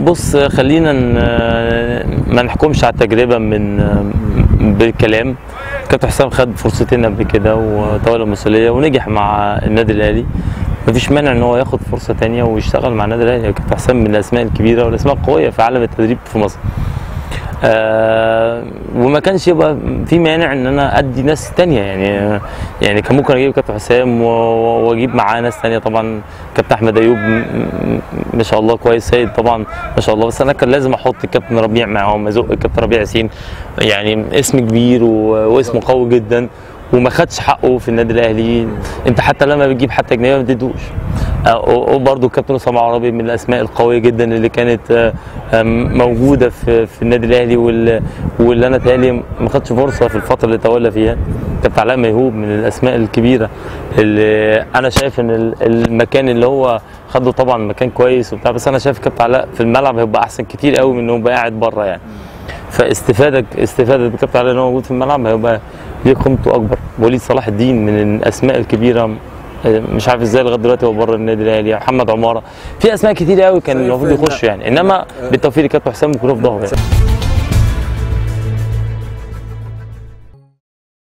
بص خلينا ن- ما نحكمش على التجربه من بالكلام كابتن حسام خد فرصتين قبل كده وتولى المسؤوليه ونجح مع النادي الاهلي مفيش مانع ان هو ياخد فرصه تانية ويشتغل مع النادي الاهلي كابتن حسام من الاسماء الكبيره والاسماء القويه في عالم التدريب في مصر آه وما كانش يبقى في مانع ان انا ادي ناس تانية يعني يعني كان ممكن اجيب كابتن حسام و- و- واجيب معاه ناس تانية طبعا كابتن احمد ايوب م- م- ما شاء الله كويس سيد طبعا ما شاء الله بس انا كان لازم احط الكابتن ربيع معاهم ازق الكابتن ربيع ياسين يعني اسم كبير و- واسمه قوي جدا وما خدش حقه في النادي الاهلي انت حتى لما بتجيب حتى اجنبي ما بتدوش وبرده الكابتن اسامه عربي من الاسماء القويه جدا اللي كانت آه، آم، موجوده في في النادي الاهلي وال- واللي انا تهيألي ما خدش فرصه في الفتره اللي تولى فيها كابتن علاء ميهوب من الاسماء الكبيره اللي انا شايف ان ال- المكان اللي هو خده طبعا مكان كويس وبتاع بس انا شايف كابتن علاء في الملعب هيبقى احسن كتير قوي من انه يبقى قاعد بره يعني فاستفاده استفاده بكابتن علاء ان هو موجود في الملعب هيبقى ليه قيمته اكبر وليد صلاح الدين من الاسماء الكبيره مش عارف ازاي لغايه دلوقتي هو بره النادي الاهلي محمد عماره في اسماء كتير قوي كان شايف المفروض إن- يخشوا يعني انما بالتوفيق لكابتن حسام يكونوا في ظهره يعني.